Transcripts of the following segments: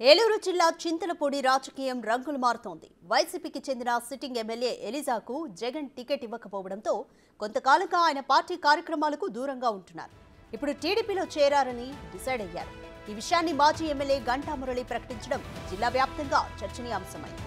ఏలూరు జిల్లా చింతలపూడి రాజకీయం రంగులు మారుతోంది వైసీపీకి చెందిన సిట్టింగ్ ఎమ్మెల్యే ఎలిజాకు జగన్ టికెట్ ఇవ్వకపోవడంతో కొంతకాలంగా ఆయన పార్టీ కార్యక్రమాలకు దూరంగా ఉంటున్నారు ఇప్పుడు టీడీపీలో చేరారని డిసైడ్ అయ్యారు ఈ విషయాన్ని మాజీ ఎమ్మెల్యే గంటా మురళి ప్రకటించడం జిల్లా వ్యాప్తంగా చర్చనీయాంశమైంది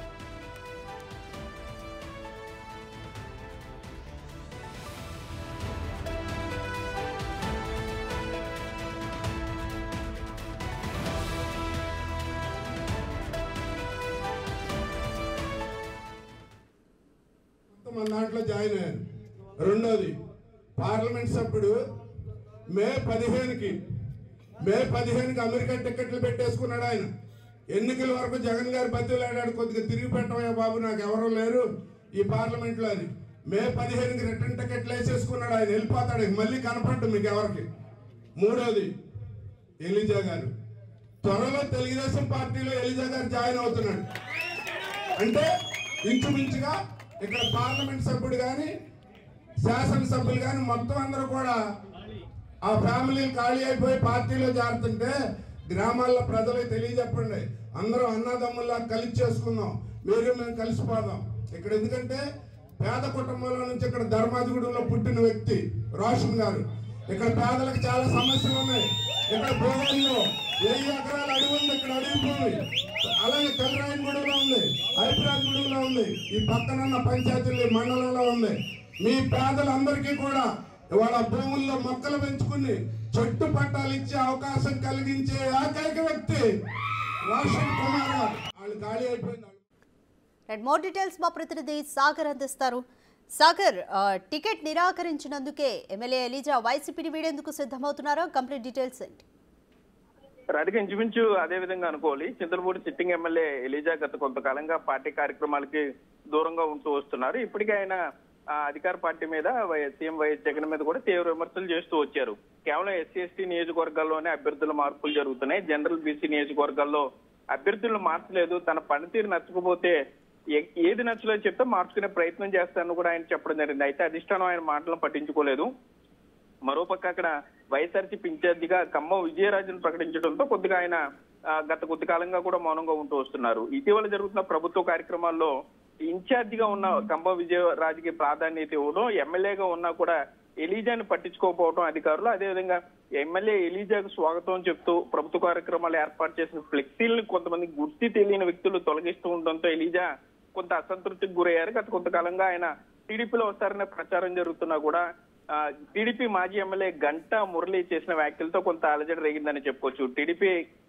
మన దాంట్లో జాయిన్ అయ్యారు రెండోది పార్లమెంట్ సభ్యుడు మే పదిహేనుకి మే పదిహేనుకి అమెరికా టికెట్లు పెట్టేసుకున్నాడు ఆయన ఎన్నికల వరకు జగన్ గారు బతిలాడాడు కొద్దిగా తిరిగి పెట్టవయ్యా బాబు నాకు ఎవరు లేరు ఈ పార్లమెంట్లో అని మే పదిహేనుకి రిటర్న్ టికెట్లు వేసేసుకున్నాడు ఆయన వెళ్ళిపోతాడు ఇక మళ్ళీ కనపడ్డు మీకు ఎవరికి మూడోది ఎలిజా గారు త్వరలో తెలుగుదేశం పార్టీలో ఎలిజా గారు జాయిన్ అవుతున్నాడు అంటే ఇంచుమించుగా ఇక్కడ పార్లమెంట్ సభ్యుడు కానీ శాసనసభ్యులు కానీ మొత్తం అందరూ కూడా ఆ ఫ్యామిలీలు ఖాళీ అయిపోయి పార్టీలో చేరుతుంటే గ్రామాల్లో ప్రజలకు తెలియజెప్పండి అందరూ అన్నదమ్ముల్లా కలిసి చేసుకుందాం మీరు మేము కలిసిపోదాం ఇక్కడ ఎందుకంటే పేద కుటుంబంలో నుంచి ఇక్కడ ధర్మాధిగూడెంలో పుట్టిన వ్యక్తి రోషన్ గారు ఇక్కడ పేదలకు చాలా సమస్యలు ఉన్నాయి ఇక్కడ భూగోళంలో వెయ్యి ఎకరాల అడవి ఉంది ఇక్కడ అడవి భూమి అలాగే తెల్లరాయనగూడెంలో ఉంది హైదరాబాద్గూడెంలో ఉంది ఈ పక్కన ఉన్న పంచాయతీలు మండలంలో ఉంది మీ పేదలందరికీ కూడా ఇవాళ భూముల్లో మొక్కలు పెంచుకుని చెట్టు పట్టాలు ఇచ్చే అవకాశం కలిగించే ఏకైక వ్యక్తి రోషన్ కుమార్ గారు వాళ్ళు ఖాళీ అయిపోయింది రైట్ మోర్ డీటెయిల్స్ మా ప్రతినిధి సాగర్ అందిస్తారు సాగర్ ఆ, టికెట్ నిరాకరించినందుకే ఎమ్మెల్యే ఎలిజా వైసీపీని వీడేందుకు సిద్ధమవుతున్నారా కంప్లీట్ డీటెయిల్స్ ఏంటి రాధిక ఇంచుమించు అదే విధంగా అనుకోవాలి చింతలపూడి సిట్టింగ్ ఎమ్మెల్యే ఎలిజా గత కొంతకాలంగా పార్టీ కార్యక్రమాలకి దూరంగా ఉంటూ వస్తున్నారు ఇప్పటికే ఆయన ఆ, అధికార పార్టీ మీద వై- సీఎం వైఎస్ జగన్ మీద కూడా తీవ్ర విమర్శలు చేస్తూ వచ్చారు కేవలం ఎస్సీ ఎస్టీ నియోజకవర్గాల్లోనే అభ్యర్థుల మార్పులు జరుగుతున్నాయి జనరల్ బీసీ నియోజకవర్గాల్లో అభ్యర్థులను మార్చలేదు తన పనితీరు నచ్చకపోతే ఏ- ఏది నచ్చలేదు చెప్తే మార్చుకునే ప్రయత్నం చేస్తానని కూడా ఆయన చెప్పడం జరిగింది అయితే అధిష్టానం ఆయన మాటలను పట్టించుకోలేదు మరోపక్క అక్కడ వైఎస్ఆర్సీపీ ఇన్ఛార్జిగా ఖమ్మం విజయరాజును ప్రకటించడంతో కొద్దిగా ఆయన ఆ, గత కొద్ది కాలంగా కూడా మౌనంగా ఉంటూ వస్తున్నారు ఇటీవల జరుగుతున్న ప్రభుత్వ కార్యక్రమాల్లో ఇన్ఛార్జిగా ఉన్న ఖమ్మం విజయరాజుకి ప్రాధాన్యత ఇవ్వడం ఎమ్మెల్యేగా ఉన్నా కూడా ఎలీజాని పట్టించుకోకపోవడం అధికారులు అదేవిధంగా ఎమ్మెల్యే ఎలీజాకు స్వాగతం చెప్తూ ప్రభుత్వ కార్యక్రమాలు ఏర్పాటు చేసిన ఫ్లెక్సీలను కొంతమంది గుర్తి తెలియని వ్యక్తులు తొలగిస్తూ ఉండడంతో ఎలీజా కొంత అసంతృప్తికి గురయ్యారు గత కొంతకాలంగా ఆయన టీడీపీలో వస్తారనే ప్రచారం జరుగుతున్నా కూడా ఆ, టీడీపీ మాజీ ఎమ్మెల్యే గంటా మురళి చేసిన వ్యాఖ్యలతో కొంత అలజడి రేగిందని చెప్పుకోవచ్చు టీడీపీ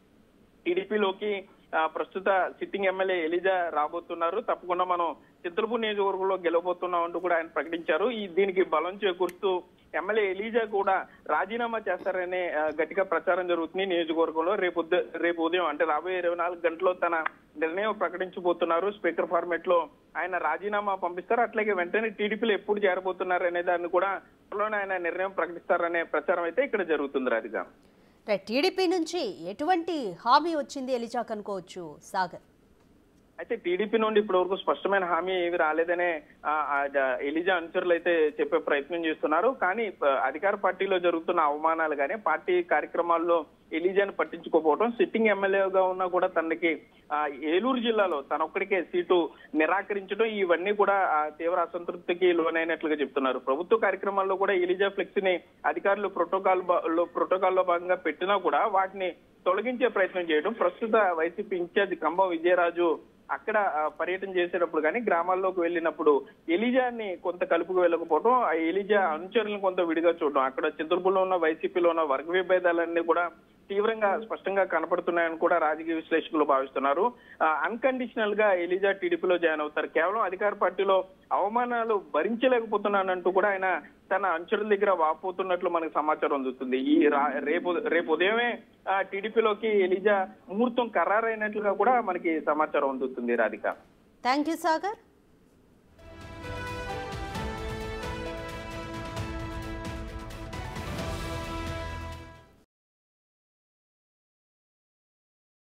టీడీపీలోకి ఆ, ప్రస్తుత సిట్టింగ్ ఎమ్మెల్యే ఎలిజా రాబోతున్నారు తప్పకుండా మనం చిత్రపూర్ నియోజకవర్గంలో గెలవబోతున్నాం అంటూ కూడా ఆయన ప్రకటించారు ఈ దీనికి బలం చేకూరుస్తూ ఎమ్మెల్యే ఎలీజా కూడా రాజీనామా చేస్తారనే ఆ, గట్టిగా ప్రచారం జరుగుతుంది నియోజకవర్గంలో రేపు ఉద- రేపు ఉదయం అంటే రాబోయే ఇరవై నాలుగు గంటల్లో తన నిర్ణయం ప్రకటించబోతున్నారు స్పీకర్ ఫార్మేట్ లో ఆయన రాజీనామా పంపిస్తారు అట్లాగే వెంటనే టీడీపీలో ఎప్పుడు చేరబోతున్నారు అనే దాన్ని కూడా త్వరలోనే ఆయన నిర్ణయం ప్రకటిస్తారనే ప్రచారం అయితే ఇక్కడ జరుగుతుంది రాధిక రైట్ టీడీపీ నుంచి ఎటువంటి హామీ వచ్చింది ఎలిజాక్ అనుకోవచ్చు సాగర్ అయితే టీడీపీ నుండి ఇప్పటి వరకు స్పష్టమైన హామీ ఏవి రాలేదనే ఆ, ఆ, ద- ఎలిజా అనుచరులు అయితే చెప్పే ప్రయత్నం చేస్తున్నారు కానీ ప- అధికార పార్టీలో జరుగుతున్న అవమానాలు కానీ పార్టీ కార్యక్రమాల్లో ఎలిజాను పట్టించుకోకపోవడం సిట్టింగ్ ఎమ్మెల్యేగా ఉన్నా కూడా తనకి ఆ, ఏలూరు జిల్లాలో తనొక్కడికే సీటు నిరాకరించడం ఇవన్నీ కూడా ఆ, తీవ్ర అసంతృప్తికి లోనైనట్లుగా చెప్తున్నారు ప్రభుత్వ కార్యక్రమాల్లో కూడా ఎలిజా ఫ్లెక్స్ ని అధికారులు ప్రోటోకాల్ బా- లో ప్రోటోకాల్ లో భాగంగా పెట్టినా కూడా వాటిని తొలగించే ప్రయత్నం చేయడం ప్రస్తుత వైసీపీ ఇన్ఛార్జ్ కంబం విజయరాజు అక్కడ ఆ, పర్యటన చేసేటప్పుడు కానీ గ్రామాల్లోకి వెళ్ళినప్పుడు ఎలిజాని కొంత కలుపుకు వెళ్ళకపోవడం ఆ ఎలిజా అనుచరులను కొంత విడిగా చూడడం అక్కడ చంద్రపూర్లో ఉన్న వైసీపీలో ఉన్న వర్గ విభేదాలన్నీ కూడా తీవ్రంగా స్పష్టంగా కనపడుతున్నాయని కూడా రాజకీయ విశ్లేషకులు భావిస్తున్నారు అన్కండిషనల్ గా ఎలిజా టీడీపీలో జాయిన్ అవుతారు కేవలం అధికార పార్టీలో అవమానాలు భరించలేకపోతున్నానంటూ కూడా ఆయన తన అనుచరుల దగ్గర వాపోతున్నట్లు మనకు సమాచారం అందుతుంది ఈ రా- రేపు రేపు ఉదయమే ఆ, టీడీపీలోకి ఎలిజా ముహూర్తం ఖరారైనట్లుగా కూడా మనకి సమాచారం అందుతుంది రాధిక థ్యాంక్ యూ సాగర్